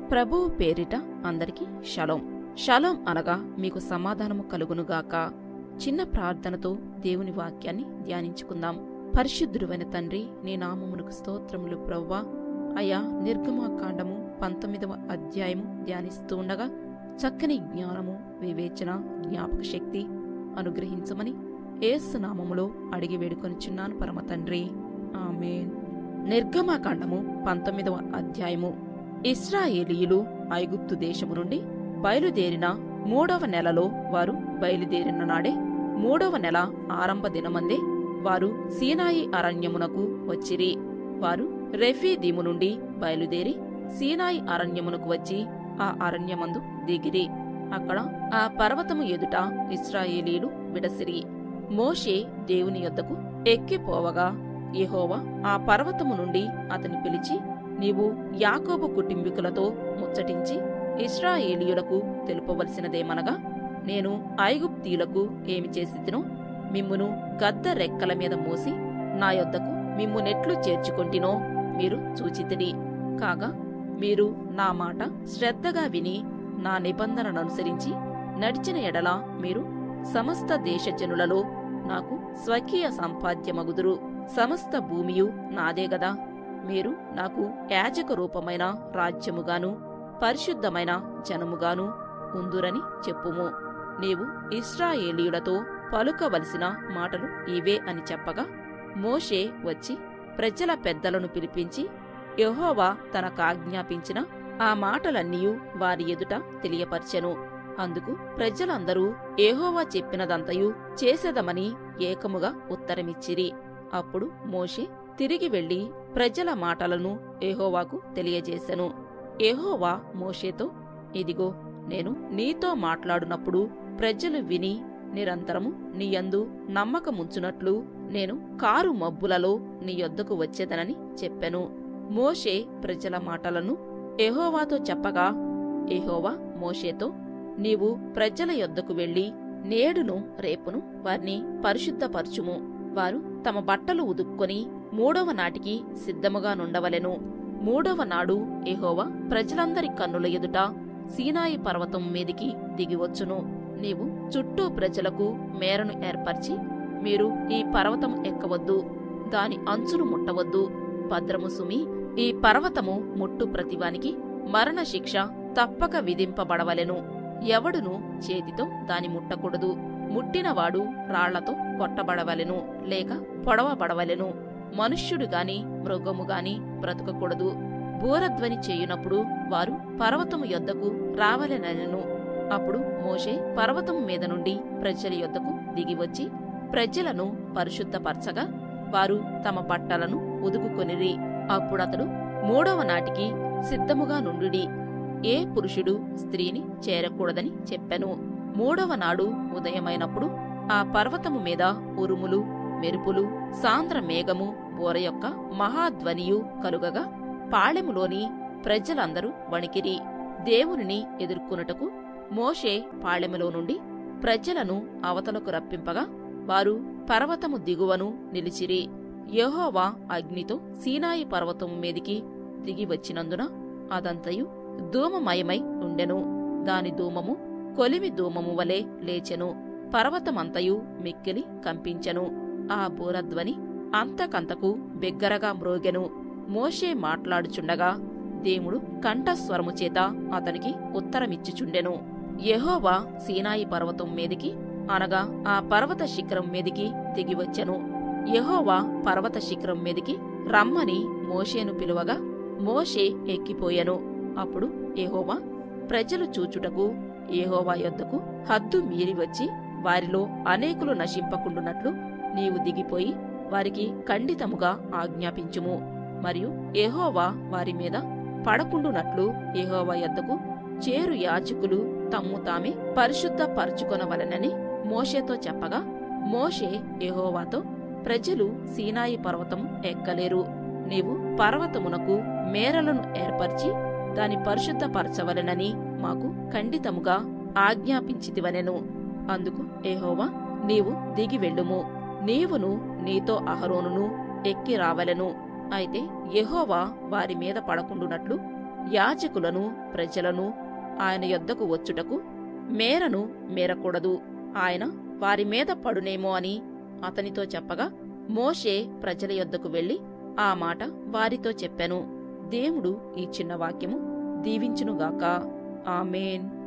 ప్రభువు పేరిట అందరికీ షలోం షలోం అనగా మీకు సమాధానము కలుగునుగాక చిన్న ప్రార్థనతో దేవుని వాక్యాన్ని ధ్యానించుకుందాం పరిశుద్ధుడువైన తండ్రి నీ నామమునకు స్తోత్రములు ప్రవ్వా అయా నిర్గమాకాండము పంతొమ్మిదవ అధ్యాయము ధ్యానిస్తూ ఉండగా చక్కని జ్ఞానము వివేచన జ్ఞాపక శక్తి అనుగ్రహించమని ఏసు నామములో అడిగి వేడుకొనిచున్నాను పరమ తండ్రి ఆమేన్ నిర్గమాకాండము పంతొమ్మిదవ అధ్యాయము ఇస్రాయేలీయులు ఐగుప్తు దేశము నుండి బయలుదేరిన మూడవ నెలలో వారు బయలుదేరిన నాడే మూడవ నెల ఆరంభ దినమందే వారు సీనాయి అరణ్యమునకు వచ్చిరి వారు రెఫీదీము నుండి బయలుదేరి సీనాయి అరణ్యమునకు వచ్చి ఆ అరణ్యమందు దిగిరి అక్కడ ఆ పర్వతము ఎదుట ఇస్రాయేలీలు విడసిరి మోషే దేవుని యొద్దకు ఎక్కిపోవగా యెహోవా ఆ పర్వతము నుండి అతని పిలిచి నీవు యాకోబు కుటుంబీకులతో ముచ్చటించి ఇస్రాయేలీయులకు తెలుపవలసినదేమనగా నేను ఐగుప్తీయులకు ఏమి చేసితినో మిమ్మును గద్ద రెక్కల మీద మోసి నా యొద్దకు మిమ్మునెట్లు చేర్చుకొంటినో మీరు చూచితిరి కాగా మీరు నా మాట శ్రద్ధగా విని నా నిబంధనననుసరించి నడిచిన ఎడల మీరు సమస్త దేశజనులలో నాకు స్వకీయ సంపాద్యమగుదురు సమస్త భూమియు నాదే గదా మీరు నాకు యాజక రూపమైన రాజ్యముగాను పరిశుద్ధమైన జనముగాను ఉందురని చెప్పుము నీవు ఇస్రాయేలీయులతో పలుకవలసిన మాటలు ఇవే అని చెప్పగా మోషే వచ్చి ప్రజల పెద్దలను పిలిపించి యెహోవా తనకాజ్ఞాపించిన ఆ మాటలన్నీయు వారి ఎదుట తెలియపర్చెను అందుకు ప్రజలందరూ ఏహోవా చెప్పినదంతయు చేసేదమని ఏకముగా ఉత్తరమిచ్చిరి అప్పుడు మోషే తిరిగి వెళ్లి ప్రజల మాటలను ఏహోవాకు తెలియజేసెను ఏహోవా మోషేతో ఇదిగో నేను నీతో మాట్లాడునప్పుడు ప్రజలు విని నిరంతరము నీయందు నమ్మకముంచునట్లు నేను కారు మబ్బులలో నీ యొద్దకు వచ్చేదనని చెప్పెను మోషే ప్రజల మాటలను ఎహోవాతో చెప్పగా ఎహోవా మోషేతో నీవు ప్రజల యొద్దకు వెళ్లి నేడును రేపును వారిని పరిశుద్ధపరచుము వారు తమ బట్టలు ఉదుక్కొని మూడవ నాటికి సిద్ధముగా నుండవలెను మూడవ నాడు ఎహోవా ప్రజలందరి కన్నుల ఎదుట సీనాయి పర్వతం మీదికి దిగివచ్చును నీవు చుట్టూ ప్రజలకు మేరను ఏర్పరిచి మీరు ఈ పర్వతం ఎక్కవద్దు దాని అంచును ముట్టవద్దు భద్రము సుమి ఈ పర్వతము ముట్టు ప్రతివానికి మరణశిక్ష తప్పక విధింపబడవలెను ఎవడును చేతితో దాని ముట్టకూడదు ముట్టినవాడు రాళ్లతో కొట్టబడవలెను లేక పొడవబడవలెను మనుష్యుడు గాని మృగము గాని బ్రతకకూడదు బూరధ్వని చేయునప్పుడు వారు పర్వతము యొద్దకు రావలెనెను అప్పుడు మోషే పర్వతము మీద నుండి ప్రజల యొద్దకు దిగివచ్చి ప్రజలను పరిశుద్ధపరచగా వారు తమ బట్టలను ఉదుకుకొనిరి అప్పుడతడు మూడవ నాటికి సిద్ధముగా నుండుడి ఏ పురుషుడు స్త్రీని చేరకూడదని చెప్పెను మూడవ నాడు ఉదయమైనప్పుడు ఆ పర్వతము మీద ఉరుములు మెరుపులు సాంద్ర మేఘము బోర యొక్క మహాధ్వనియు కలుగగా పాళెములోని ప్రజలందరూ వణికిరి దేవునిని ఎదుర్కొనుటకు మోషే పాళెములో నుండి ప్రజలను అవతలకు రప్పింపగా వారు పర్వతము దిగువను నిలిచిరి యెహోవా అగ్నితో సీనాయి పర్వతము మీదికి దిగి వచ్చినందున అదంతయు ధూమమయమై ఉండెను దాని ధూమము కొలిమి ధూమము వలె లేచెను పర్వతమంతయు మిక్కిలి కంపించెను ఆ బూరధ్వని అంతకంతకు బిగ్గరగా మ్రోగెను మోషే మాట్లాడుచుండగా దేవుడు కంఠస్వరము చేత అతనికి ఉత్తరమిచ్చుచుండెను యెహోవా సీనాయి పర్వతం మీదికి అనగా ఆ పర్వత శిఖరం మీదికి దిగివచ్చెను యెహోవా పర్వత శిఖరం మీదికి రమ్మని మోషేను పిలువగా మోషే ఎక్కిపోయెను అప్పుడు యెహోవా ప్రజలు చూచుటకు యెహోవా యొద్దకు హద్దు మీరి వచ్చి వారిలో అనేకులు నశింపకుండునట్లు నీవు దిగిపోయి వారికి ఖండితముగా ఆజ్ఞాపించుము మరియు యెహోవా వారి మీద పడకుండునట్లు యెహోవా యొద్దకు చేరు యాజకులు తమ్ము తామే పరిశుద్ధపరచుకొనవలెనని మోషేతో చెప్పగా మోషే యెహోవాతో ప్రజలు సీనాయి పర్వతం ఎక్కలేరు నీవు పర్వతమునకు మేరలను ఏర్పరిచి దాని పరిశుద్ధపరచవలెనని మాకు ఖండితముగా ఆజ్ఞాపించితివనెను అందుకు ఏహోవా నీవు దిగి వెళ్ళుము నీవును నీతో అహరోనును ఎక్కి రావలెను అయితే యెహోవా వారి మీద పడకుండునట్లు యాజకులను ప్రజలను ఆయన యొద్దకు వచ్చుటకు మేరను మేరకూడదు ఆయన వారి మీద పడునేమో అని అతనితో చెప్పగా మోషే ప్రజల యొద్దకు వెళ్లి ఆ మాట వారితో చెప్పెను దేవుడు ఈ చిన్న వాక్యము దీవించునుగాక ఆమెన్